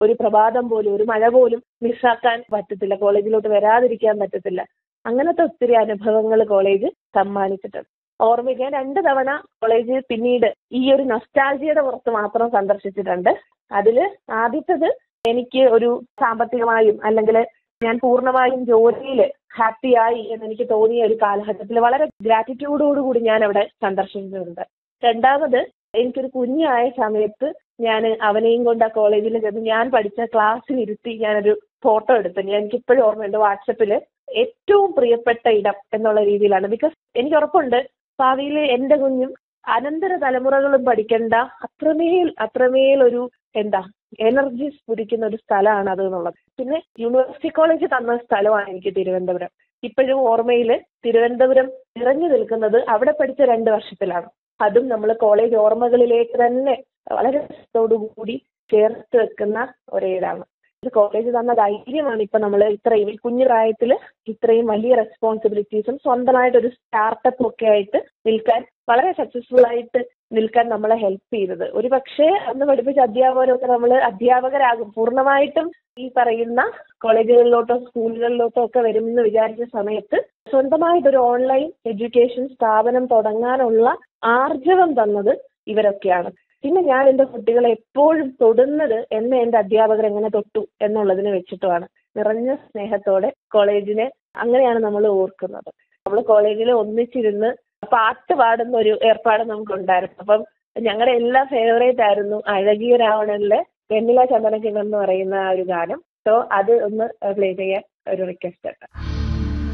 ഒരു പ്രഭാതം പോലും ഒരു മഴ പോലും മിസ്സാക്കാൻ പറ്റത്തില്ല കോളേജിലോട്ട് വരാതിരിക്കാൻ പറ്റത്തില്ല അങ്ങനത്തെ ഒത്തിരി അനുഭവങ്ങൾ കോളേജ് സമ്മാനിച്ചിട്ടുണ്ട് ഓർമ്മിക്കാൻ രണ്ട് തവണ കോളേജ് പിന്നീട് ഈ ഒരു നൊസ്റ്റാൾജിയുടെ പുറത്ത് മാത്രം സന്ദർശിച്ചിട്ടുണ്ട് അതിൽ ആദ്യത്തത് എനിക്ക് ഒരു സാമ്പത്തികമായും അല്ലെങ്കിൽ ഞാൻ പൂർണ്ണമായും ജോലിയിൽ ഹാപ്പിയായി എന്ന് എനിക്ക് തോന്നിയ ഒരു കാലഘട്ടത്തിൽ വളരെ ഗ്രാറ്റിറ്റ്യൂഡോടുകൂടി ഞാൻ അവിടെ സന്ദർശിച്ചിട്ടുണ്ട് രണ്ടാമത് എനിക്കൊരു കുഞ്ഞായ സമയത്ത് ഞാൻ അവനെയും കൊണ്ട് ആ കോളേജിൽ ചെന്ന് ഞാൻ പഠിച്ച ക്ലാസ്സിൽ ഇരുത്തി ഞാനൊരു ഫോട്ടോ എടുത്തു ഞാൻ എനിക്ക് ഇപ്പോഴും ഓർമ്മയുണ്ട് വാട്സപ്പിൽ ഏറ്റവും പ്രിയപ്പെട്ട ഇടം എന്നുള്ള രീതിയിലാണ് ബിക്കോസ് എനിക്ക് ഉറപ്പുണ്ട് ഭാവിയിൽ എൻ്റെ കുഞ്ഞും അനന്തര തലമുറകളും പഠിക്കേണ്ട അത്രമേൽ അത്രമേൽ ഒരു എന്താ എനർജി സ്ഫുരിക്കുന്ന ഒരു സ്ഥലമാണ് അത് എന്നുള്ളത് പിന്നെ യൂണിവേഴ്സിറ്റി കോളേജ് തന്ന സ്ഥലമാണ് എനിക്ക് തിരുവനന്തപുരം ഇപ്പോഴും ഓർമ്മയിൽ തിരുവനന്തപുരം നിറഞ്ഞു നിൽക്കുന്നത് അവിടെ പഠിച്ച രണ്ട് വർഷത്തിലാണ് അതും നമ്മൾ കോളേജ് ഓർമ്മകളിലേക്ക് തന്നെ വളരെ കൂടി ചേർത്ത് വെക്കുന്ന ഒരേടാണ് ഇത് കോളേജ് തന്ന ധൈര്യമാണ് ഇപ്പൊ നമ്മൾ ഇത്രയും ഈ കുഞ്ഞു പ്രായത്തിൽ ഇത്രയും വലിയ റെസ്പോൺസിബിലിറ്റീസും സ്വന്തമായിട്ടൊരു സ്റ്റാർട്ടപ്പ് ഒക്കെ ആയിട്ട് നിൽക്കാൻ വളരെ സക്സസ്ഫുൾ ആയിട്ട് നിൽക്കാൻ നമ്മളെ ഹെൽപ്പ് ചെയ്തത് ഒരു പക്ഷേ അന്ന് പഠിപ്പിച്ച അധ്യാപകരൊക്കെ നമ്മൾ അധ്യാപകരാകും പൂർണ്ണമായിട്ടും ഈ പറയുന്ന കോളേജുകളിലോട്ടോ സ്കൂളുകളിലോട്ടോ ഒക്കെ വരുമെന്ന് വിചാരിച്ച സമയത്ത് സ്വന്തമായിട്ടൊരു ഓൺലൈൻ എഡ്യൂക്കേഷൻ സ്ഥാപനം തുടങ്ങാനുള്ള ആർജവം തന്നത് ഇവരൊക്കെയാണ് പിന്നെ ഞാൻ എൻ്റെ കുട്ടികളെ എപ്പോഴും തൊടുന്നത് എന്നെ എൻ്റെ അധ്യാപകർ എങ്ങനെ തൊട്ടു എന്നുള്ളതിനെ വെച്ചിട്ടുമാണ് നിറഞ്ഞ സ്നേഹത്തോടെ കോളേജിനെ അങ്ങനെയാണ് നമ്മൾ ഓർക്കുന്നത് നമ്മൾ കോളേജിൽ ഒന്നിച്ചിരുന്ന് പാട്ട് പാടുന്ന ഒരു ഏർപ്പാട് നമുക്കുണ്ടായിരുന്നു അപ്പം ഞങ്ങളുടെ എല്ലാ ഫേവറേറ്റ് ആയിരുന്നു അഴകിയ രാവണനിലെ വെണ്ണില ചന്ദനക്കിണ്ണം എന്ന് പറയുന്ന ആ ഒരു ഗാനം സോ അത് ഒന്ന് പ്ലേ ചെയ്യാൻ ഒരു റിക്വസ്റ്റ് ഉണ്ട്